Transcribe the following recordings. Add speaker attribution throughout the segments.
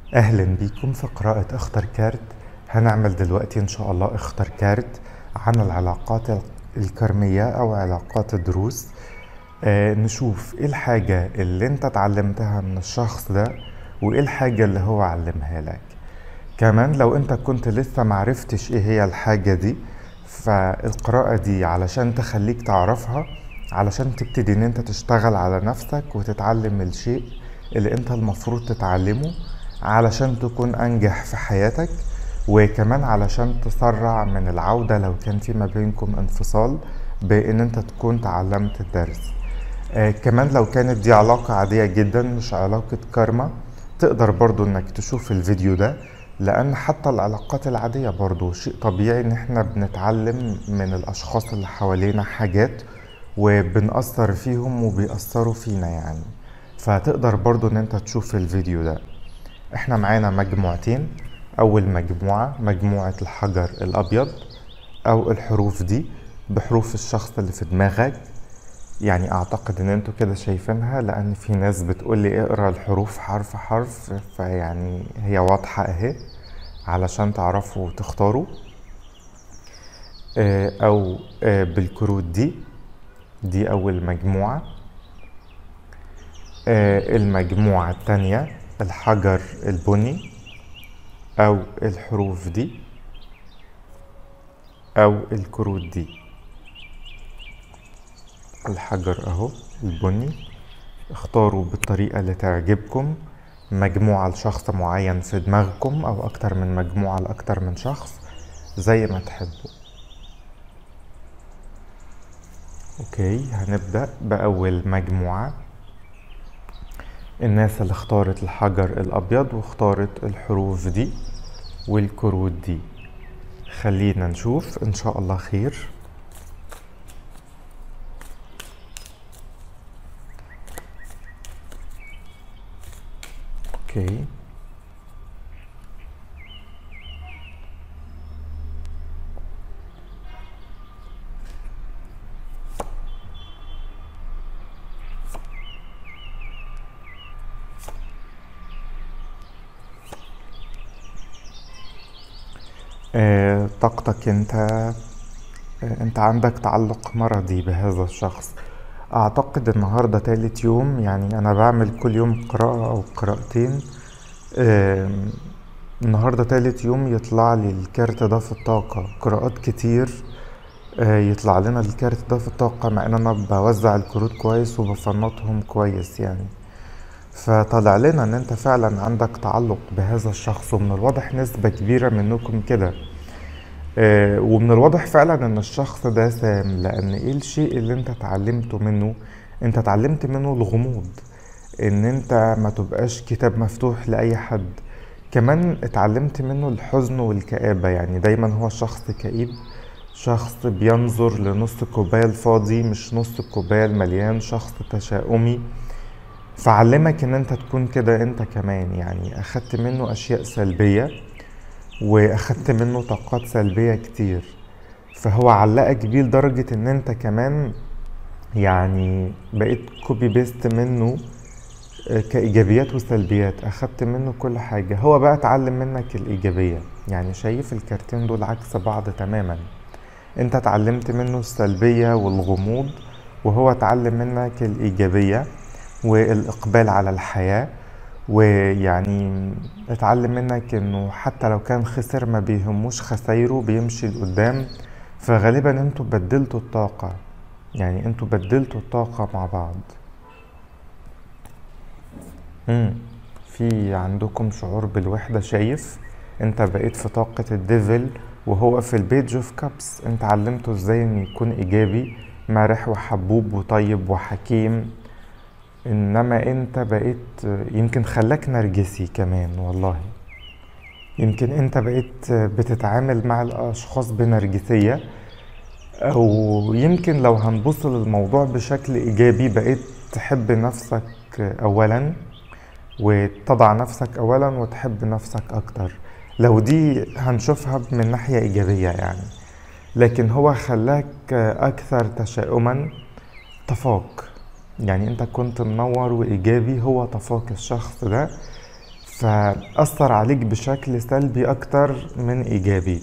Speaker 1: اهلا بيكم في قراءة اختر كارت هنعمل دلوقتي ان شاء الله اختر كارت عن العلاقات ال- الكرمية او علاقات الدروس آه نشوف ايه الحاجة اللي انت اتعلمتها من الشخص ده وايه الحاجة اللي هو علمها لك كمان لو انت كنت لسه معرفتش ايه هي الحاجة دي فالقراءة دي علشان تخليك تعرفها علشان تبتدي ان انت تشتغل على نفسك وتتعلم الشيء اللي انت المفروض تتعلمه علشان تكون انجح في حياتك وكمان علشان تسرع من العودة لو كان في ما بينكم انفصال بان انت تكون تعلمت الدرس آه كمان لو كانت دي علاقة عادية جدا مش علاقة كارما تقدر برضو انك تشوف الفيديو ده لان حتى العلاقات العادية برضو شيء طبيعي ان احنا بنتعلم من الاشخاص اللي حوالينا حاجات وبنأثر فيهم وبيأثروا فينا يعني فتقدر برضو ان انت تشوف الفيديو ده احنا معانا مجموعتين اول مجموعة مجموعة الحجر الابيض او الحروف دي بحروف الشخص اللي في دماغك يعني اعتقد ان انتوا كده شايفينها لان في ناس بتقول لي اقرا الحروف حرف حرف فيعني هي واضحة اهي علشان تعرفوا تختاروا آه، او آه، بالكروت دي دي اول مجموعة آه، المجموعة التانية الحجر البني او الحروف دي او الكروت دي الحجر اهو البني اختاروا بالطريقة اللي تعجبكم مجموعة لشخص معين في دماغكم او اكتر من مجموعة لاكتر من شخص زي ما تحبوا اوكي هنبدأ بأول مجموعة الناس اللي اختارت الحجر الأبيض واختارت الحروف دي والكروت دي خلينا نشوف إن شاء الله خير اوكي آه، طاقتك انت آه، انت عندك تعلق مرضي بهذا الشخص اعتقد النهاردة تالت يوم يعني انا بعمل كل يوم قراءة او قراءتين آم، النهاردة تالت يوم يطلع لي الكارت ده في الطاقة قراءات كتير آه، يطلع لنا الكارت ده في الطاقة مع ان انا بوزع الكروت كويس وبفنطهم كويس يعني فطلع لنا ان انت فعلا عندك تعلق بهذا الشخص ومن الواضح نسبة كبيرة منكم كده آه، ومن الواضح فعلا ان الشخص ده سام لان ايه الشيء اللي انت اتعلمته منه انت اتعلمت منه الغموض ان انت ما تبقاش كتاب مفتوح لاي حد كمان اتعلمت منه الحزن والكآبة يعني دايما هو شخص كئيب شخص بينظر لنص الكوباية الفاضي مش نص الكوباية المليان شخص تشاؤمي فعلمك ان انت تكون كده انت كمان يعني اخدت منه اشياء سلبية واخدت منه طاقات سلبية كتير فهو علقك بيه لدرجة ان انت كمان يعني بقيت كوبي بيست منه آه، كايجابيات وسلبيات اخدت منه كل حاجة هو بقى اتعلم منك الايجابية يعني شايف الكارتين دول عكس بعض تماما انت اتعلمت منه السلبية والغموض وهو اتعلم منك الايجابية والاقبال على الحياة ويعني اتعلم منك انه حتى لو كان خسر ما بيهموش خسايره بيمشي لقدام فغالبا انتوا بدلتوا الطاقة يعني انتوا بدلتوا الطاقة مع بعض مم. في عندكم شعور بالوحدة شايف انت بقيت في طاقة الديفل وهو في البيج اوف كابس انت علمته ازاي انه يكون ايجابي مرح وحبوب وطيب وحكيم انما انت بقيت يمكن خلاك نرجسي كمان والله يمكن انت بقيت بتتعامل مع الاشخاص بنرجسية او يمكن لو هنبص للموضوع بشكل ايجابي بقيت تحب نفسك اولا وتضع نفسك اولا وتحب نفسك اكتر لو دي هنشوفها من ناحية ايجابية يعني لكن هو خلاك اكثر تشاؤما طفاك يعني انت كنت منور وايجابي هو طفاك الشخص ده فأثر عليك بشكل سلبي أكتر من إيجابي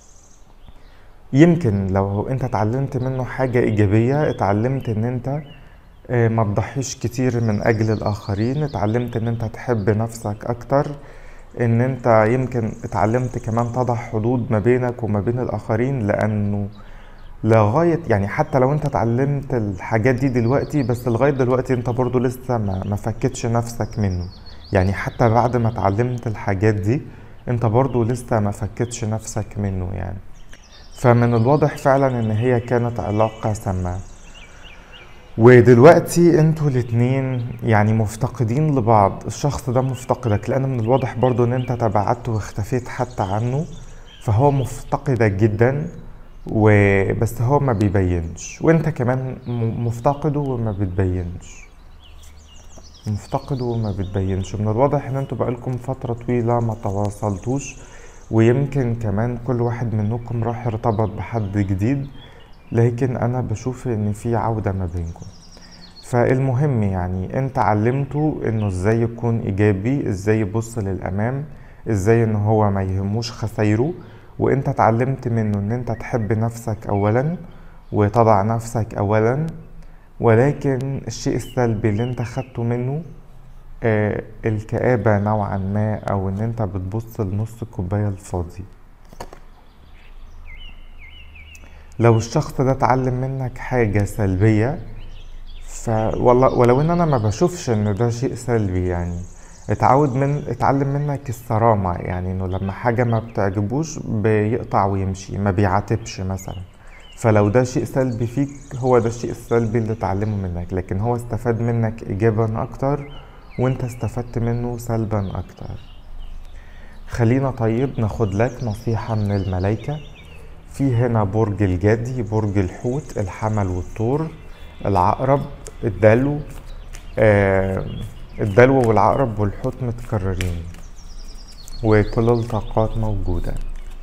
Speaker 1: يمكن لو انت اتعلمت منه حاجة ايجابية اتعلمت ان انت آه، ما تضحيش كتير من اجل الاخرين اتعلمت ان انت تحب نفسك اكتر ان انت يمكن اتعلمت كمان تضع حدود ما بينك وما بين الاخرين لانه لغاية يعني حتى لو انت اتعلمت الحاجات دي دلوقتي بس لغاية دلوقتي انت برضو لسه ما, ما فكتش نفسك منه يعني حتى بعد ما اتعلمت الحاجات دي انت برضو لسه ما فكتش نفسك منه يعني فمن الواضح فعلا ان هي كانت علاقة سامة ودلوقتي انتوا الاتنين يعني مفتقدين لبعض الشخص ده مفتقدك لان من الواضح برضو ان انت تبعدت واختفيت حتى عنه فهو مفتقدك جدا وبس هو ما بيبينش وانت كمان مفتقده وما بتبينش مفتقده وما بتبينش من الواضح ان انتوا بقالكم فترة طويلة ما تواصلتوش ويمكن كمان كل واحد منكم راح ارتبط بحد جديد لكن انا بشوف ان في عودة ما بينكم فالمهم يعني انت علمته انه ازاي يكون ايجابي ازاي يبص للامام ازاي ان هو ما يهموش خسايره وانت اتعلمت منه ان انت تحب نفسك اولا وتضع نفسك اولا ولكن الشيء السلبي اللي انت خدته منه آه الكآبة نوعا ما او ان انت بتبص لنص الكوباية الفاضي لو الشخص ده اتعلم منك حاجة سلبية ف والله ولو ان انا ما بشوفش ان ده شيء سلبي يعني اتعود من اتعلم منك الصرامة يعني انه لما حاجة ما بتعجبوش بيقطع ويمشي ما بيعاتبش مثلا فلو ده شيء سلبي فيك هو ده الشيء السلبي اللي اتعلمه منك لكن هو استفاد منك ايجابا اكتر وانت استفدت منه سلبا اكتر خلينا طيب ناخد لك نصيحة من الملايكة في هنا برج الجدي برج الحوت الحمل والطور العقرب الدلو آه الدلو والعقرب والحوت متكررين وكل الطاقات موجودة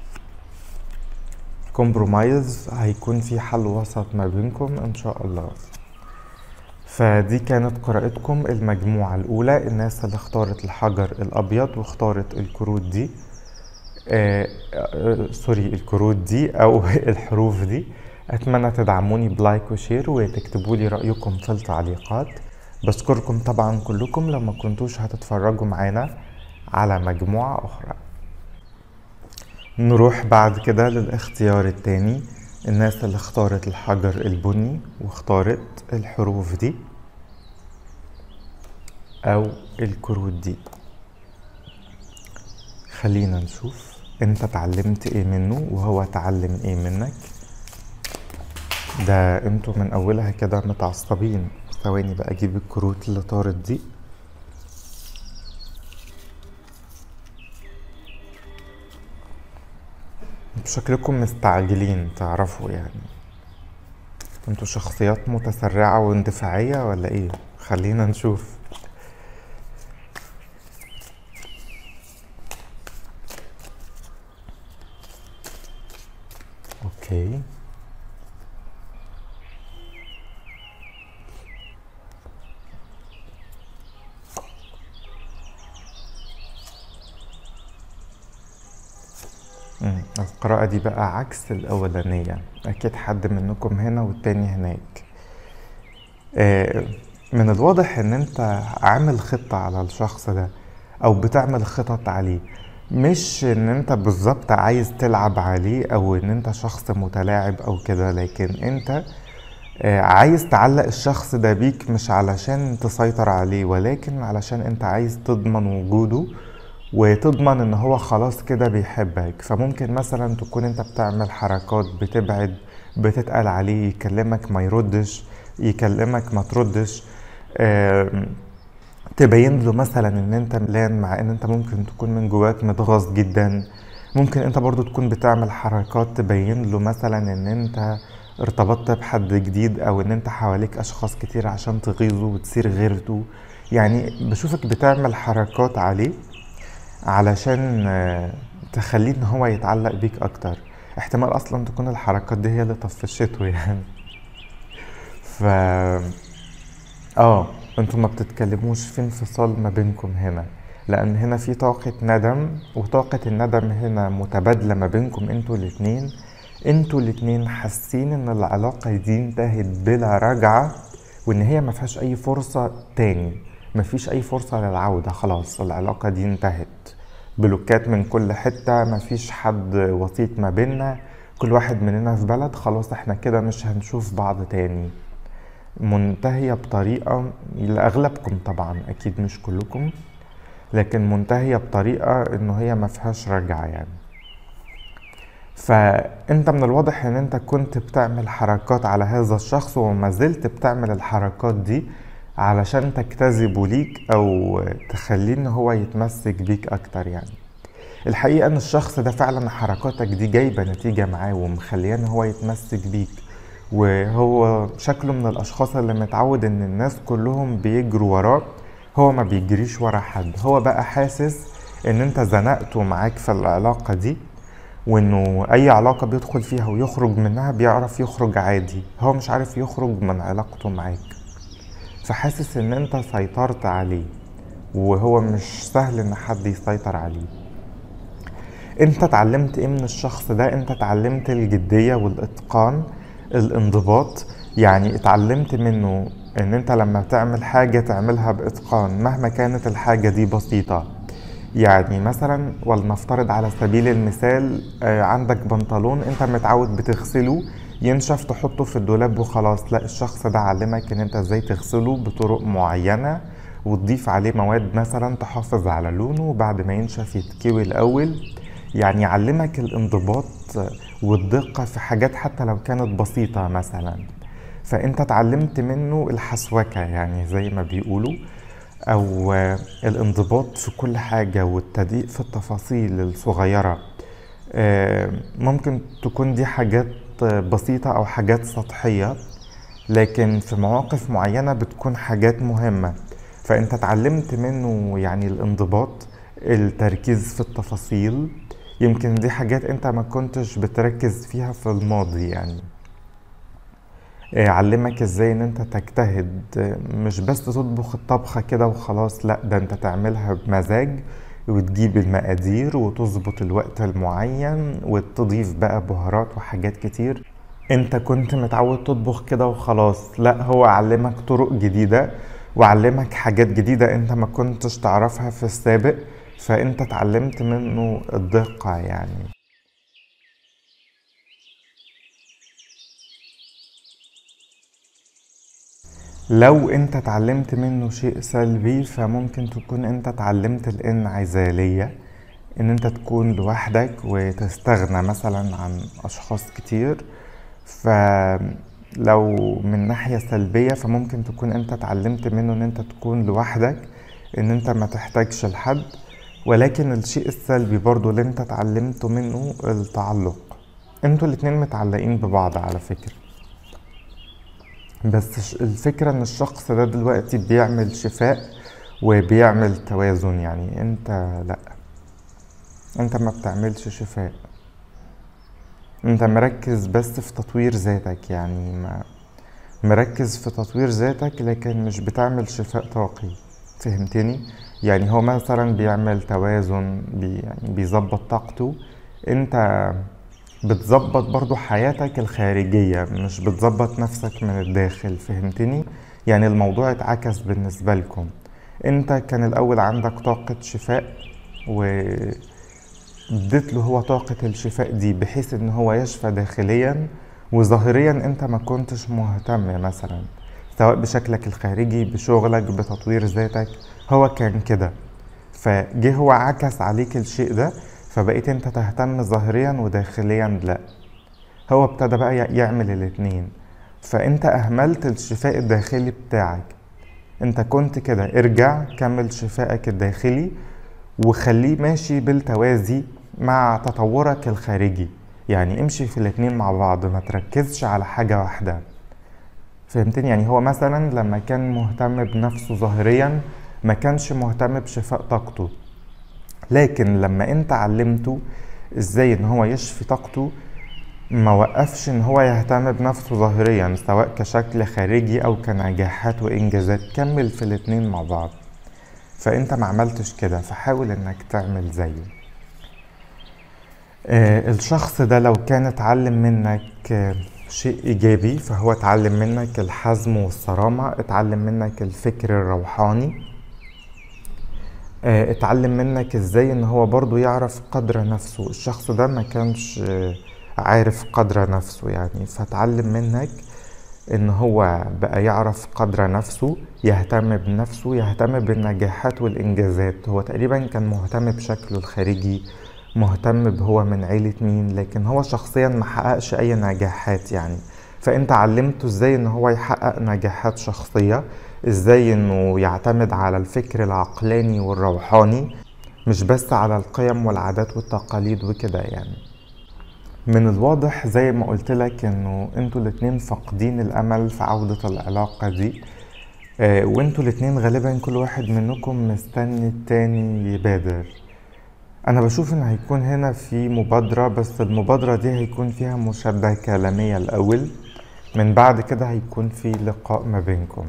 Speaker 1: كومبرومايز هيكون في حل وسط ما بينكم ان شاء الله فدي كانت قراءتكم المجموعة الأولى الناس اللي اختارت الحجر الأبيض واختارت الكروت دي آه آه سوري الكروت دي أو الحروف دي أتمنى تدعموني بلايك وشير وتكتبوا لي رأيكم في التعليقات بشكركم طبعا كلكم لما كنتوش هتتفرجوا معانا على مجموعة أخرى نروح بعد كده للاختيار التاني الناس اللي اختارت الحجر البني واختارت الحروف دي او الكروت دي خلينا نشوف انت اتعلمت ايه منه وهو اتعلم ايه منك ده انتوا من اولها كده متعصبين ثواني بقى اجيب الكروت اللي طارت دي انتوا شكلكم مستعجلين تعرفوا يعني انتوا شخصيات متسرعة واندفاعية ولا ايه خلينا نشوف اوكي مم. القراءة دي بقى عكس الأولانية أكيد حد منكم هنا والتاني هناك آه، من الواضح إن أنت عامل خطة على الشخص ده أو بتعمل خطط عليه مش إن أنت بالظبط عايز تلعب عليه أو إن أنت شخص متلاعب أو كده لكن أنت آه، عايز تعلق الشخص ده بيك مش علشان تسيطر عليه ولكن علشان أنت عايز تضمن وجوده وتضمن ان هو خلاص كده بيحبك فممكن مثلا تكون انت بتعمل حركات بتبعد بتتقل عليه يكلمك ما يردش يكلمك ما تردش آم، تبين له مثلا ان انت ملان مع ان انت ممكن تكون من جواك متغاظ جدا ممكن انت برضو تكون بتعمل حركات تبين له مثلا ان انت ارتبطت بحد جديد او ان انت حواليك اشخاص كتير عشان تغيظه وتثير غيرته يعني بشوفك بتعمل حركات عليه علشان آه، تخليه ان هو يتعلق بيك اكتر احتمال اصلا تكون الحركات دي هي اللي طفشته يعني ف اه انتوا ما بتتكلموش في انفصال ما بينكم هنا لان هنا في طاقة ندم وطاقة الندم هنا متبادلة ما بينكم انتوا الاتنين انتوا الاتنين حاسين ان العلاقة دي انتهت بلا رجعة وان هي ما فيهاش اي فرصة تاني ما فيش اي فرصة للعودة خلاص العلاقة دي انتهت بلوكات من كل حتة ما فيش حد وسيط ما بيننا كل واحد مننا في بلد خلاص احنا كده مش هنشوف بعض تاني منتهية بطريقة لأغلبكم طبعا أكيد مش كلكم لكن منتهية بطريقة إنه هي ما فيهاش رجعة يعني فأنت من الواضح إن أنت كنت بتعمل حركات على هذا الشخص وما زلت بتعمل الحركات دي علشان تجتذبه ليك أو تخليه إن هو يتمسك بيك أكتر يعني الحقيقة إن الشخص ده فعلا حركاتك دي جايبة نتيجة معاه ومخليه إن هو يتمسك بيك وهو شكله من الاشخاص اللي متعود ان الناس كلهم بيجروا وراه هو ما بيجريش ورا حد هو بقى حاسس ان انت زنقته معاك في العلاقة دي وانه اي علاقة بيدخل فيها ويخرج منها بيعرف يخرج عادي هو مش عارف يخرج من علاقته معاك فحاسس ان انت سيطرت عليه وهو مش سهل ان حد يسيطر عليه انت اتعلمت ايه من الشخص ده انت اتعلمت الجدية والاتقان الانضباط يعني اتعلمت منه ان انت لما تعمل حاجة تعملها باتقان مهما كانت الحاجة دي بسيطة يعني مثلا ولنفترض على سبيل المثال عندك بنطلون انت متعود بتغسله ينشف تحطه في الدولاب وخلاص لا الشخص ده علمك ان انت ازاي تغسله بطرق معينة وتضيف عليه مواد مثلا تحافظ على لونه وبعد ما ينشف يتكوي الاول يعني يعلمك الانضباط والدقة في حاجات حتى لو كانت بسيطة مثلا فانت اتعلمت منه الحسوكة يعني زي ما بيقولوا او الانضباط في كل حاجة والتدقيق في التفاصيل الصغيرة ممكن تكون دي حاجات بسيطة او حاجات سطحية لكن في مواقف معينة بتكون حاجات مهمة فانت اتعلمت منه يعني الانضباط التركيز في التفاصيل يمكن دي حاجات انت ما كنتش بتركز فيها في الماضي يعني علمك ازاي ان انت تجتهد مش بس تطبخ الطبخة كده وخلاص لا ده انت تعملها بمزاج وتجيب المقادير وتظبط الوقت المعين وتضيف بقى بهارات وحاجات كتير انت كنت متعود تطبخ كده وخلاص لا هو علمك طرق جديدة وعلمك حاجات جديدة انت ما كنتش تعرفها في السابق فانت اتعلمت منه الدقة يعني لو انت اتعلمت منه شيء سلبي فممكن تكون انت اتعلمت الانعزالية ان انت تكون لوحدك وتستغنى مثلا عن اشخاص كتير فلو من ناحية سلبية فممكن تكون انت اتعلمت منه ان انت تكون لوحدك ان انت ما تحتاجش لحد ولكن الشيء السلبي برضو اللي انت اتعلمته منه التعلق انتوا الاتنين متعلقين ببعض على فكرة بس الفكرة ان الشخص ده دلوقتي بيعمل شفاء وبيعمل توازن يعني انت لا انت ما بتعملش شفاء انت مركز بس في تطوير ذاتك يعني ما مركز في تطوير ذاتك لكن مش بتعمل شفاء طاقي فهمتني يعني هو مثلا بيعمل توازن بي يعني بيظبط طاقته انت بتظبط برضو حياتك الخارجية مش بتظبط نفسك من الداخل فهمتني يعني الموضوع اتعكس بالنسبة لكم انت كان الاول عندك طاقة شفاء و اديت له هو طاقة الشفاء دي بحيث ان هو يشفى داخليا وظاهريا انت ما كنتش مهتم مثلا سواء بشكلك الخارجي بشغلك بتطوير ذاتك هو كان كده فجه هو عكس عليك الشيء ده فبقيت انت تهتم ظاهريا وداخليا لا هو ابتدى بقى يعمل الاتنين فانت اهملت الشفاء الداخلي بتاعك انت كنت كده ارجع كمل شفائك الداخلي وخليه ماشي بالتوازي مع تطورك الخارجي يعني امشي في الاتنين مع بعض ما تركزش على حاجة واحدة فهمتني يعني هو مثلا لما كان مهتم بنفسه ظاهريا ما كانش مهتم بشفاء طاقته لكن لما انت علمته ازاي ان هو يشفي طاقته ما وقفش ان هو يهتم بنفسه ظاهريا سواء كشكل خارجي او كنجاحات وانجازات كمل في الاتنين مع بعض فانت ما عملتش كده فحاول انك تعمل زيه آه الشخص ده لو كان اتعلم منك آه شيء ايجابي فهو اتعلم منك الحزم والصرامة اتعلم منك الفكر الروحاني آه اتعلم منك ازاي ان هو برضو يعرف قدر نفسه الشخص ده ما كانش آه عارف قدر نفسه يعني فتعلم منك ان هو بقى يعرف قدر نفسه يهتم بنفسه يهتم بالنجاحات والانجازات هو تقريبا كان مهتم بشكله الخارجي مهتم بهو من عيلة مين لكن هو شخصيا ما حققش اي نجاحات يعني فانت علمته ازاي ان هو يحقق نجاحات شخصية ازاي انه يعتمد على الفكر العقلاني والروحاني مش بس على القيم والعادات والتقاليد وكده يعني من الواضح زي ما قلت لك انه انتوا الاتنين فاقدين الامل في عودة العلاقة دي اه وانتوا الاتنين غالبا كل واحد منكم مستني التاني يبادر انا بشوف ان هيكون هنا في مبادرة بس المبادرة دي هيكون فيها مشادة كلامية الاول من بعد كده هيكون في لقاء ما بينكم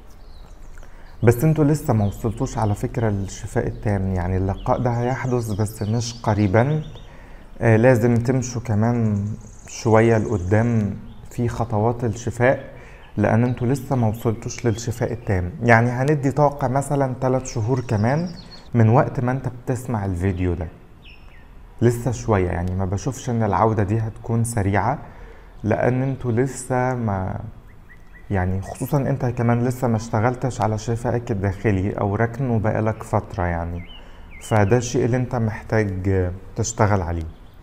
Speaker 1: بس انتوا لسه ما وصلتوش على فكرة للشفاء التام يعني اللقاء ده هيحدث بس مش قريبا آه لازم تمشوا كمان شوية لقدام في خطوات الشفاء لان انتوا لسه ما وصلتوش للشفاء التام يعني هندي طاقة مثلا 3 شهور كمان من وقت ما انت بتسمع الفيديو ده لسه شوية يعني ما بشوفش ان العودة دي هتكون سريعة لان انتوا لسه ما يعني خصوصا انت كمان لسه ما اشتغلتش على شفائك الداخلي او ركنه بقالك فترة يعني فده الشيء اللي انت محتاج تشتغل عليه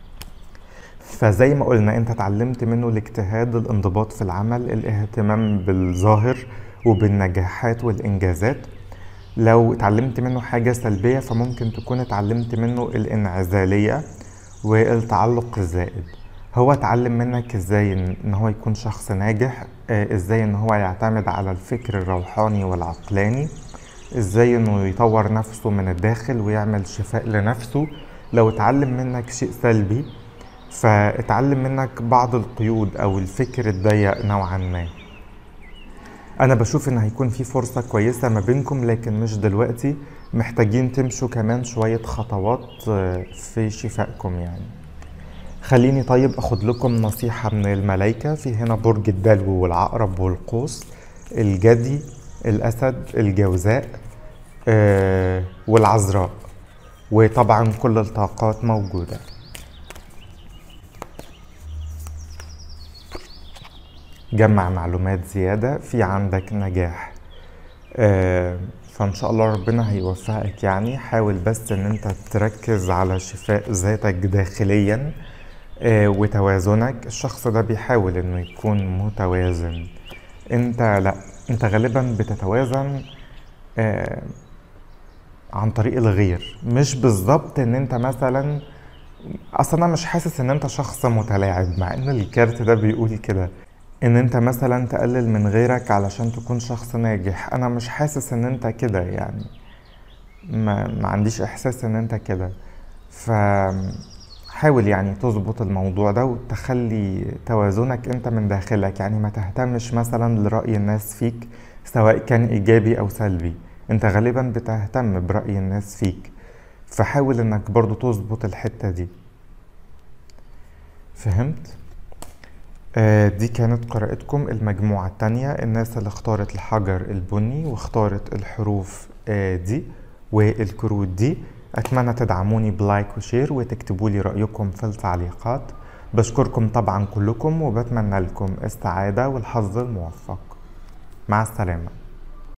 Speaker 1: فزي ما قلنا انت اتعلمت منه الاجتهاد الانضباط في العمل الاهتمام بالظاهر وبالنجاحات والانجازات لو اتعلمت منه حاجة سلبية فممكن تكون اتعلمت منه الانعزالية والتعلق الزائد هو اتعلم منك ازاي ان هو يكون شخص ناجح ازاي ان هو يعتمد على الفكر الروحاني والعقلاني ازاي انه يطور نفسه من الداخل ويعمل شفاء لنفسه لو اتعلم منك شيء سلبي فاتعلم منك بعض القيود او الفكر الضيق نوعا ما انا بشوف ان هيكون في فرصة كويسة ما بينكم لكن مش دلوقتي محتاجين تمشوا كمان شوية خطوات في شفائكم يعني خليني طيب اخد لكم نصيحة من الملايكة في هنا برج الدلو والعقرب والقوس الجدي الاسد الجوزاء آه والعذراء وطبعا كل الطاقات موجوده جمع معلومات زيادة في عندك نجاح آه فإن شاء الله ربنا هيوفقك يعني حاول بس إن أنت تركز على شفاء ذاتك داخليا آه وتوازنك الشخص ده بيحاول إنه يكون متوازن أنت لأ أنت غالبا بتتوازن آه عن طريق الغير مش بالظبط إن أنت مثلا أصلا أنا مش حاسس إن أنت شخص متلاعب مع إن الكارت ده بيقول كده ان انت مثلا تقلل من غيرك علشان تكون شخص ناجح انا مش حاسس ان انت كده يعني ما, ما عنديش احساس ان انت كده ف حاول يعني تظبط الموضوع ده وتخلي توازنك انت من داخلك يعني ما تهتمش مثلا لرأي الناس فيك سواء كان ايجابي او سلبي انت غالبا بتهتم برأي الناس فيك فحاول انك برضو تظبط الحتة دي فهمت؟ دي كانت قراءتكم المجموعة التانية الناس اللي اختارت الحجر البني واختارت الحروف دي والكروت دي أتمنى تدعموني بلايك وشير وتكتبوا لي رأيكم في التعليقات بشكركم طبعا كلكم وبتمنى لكم السعادة والحظ الموفق مع السلامة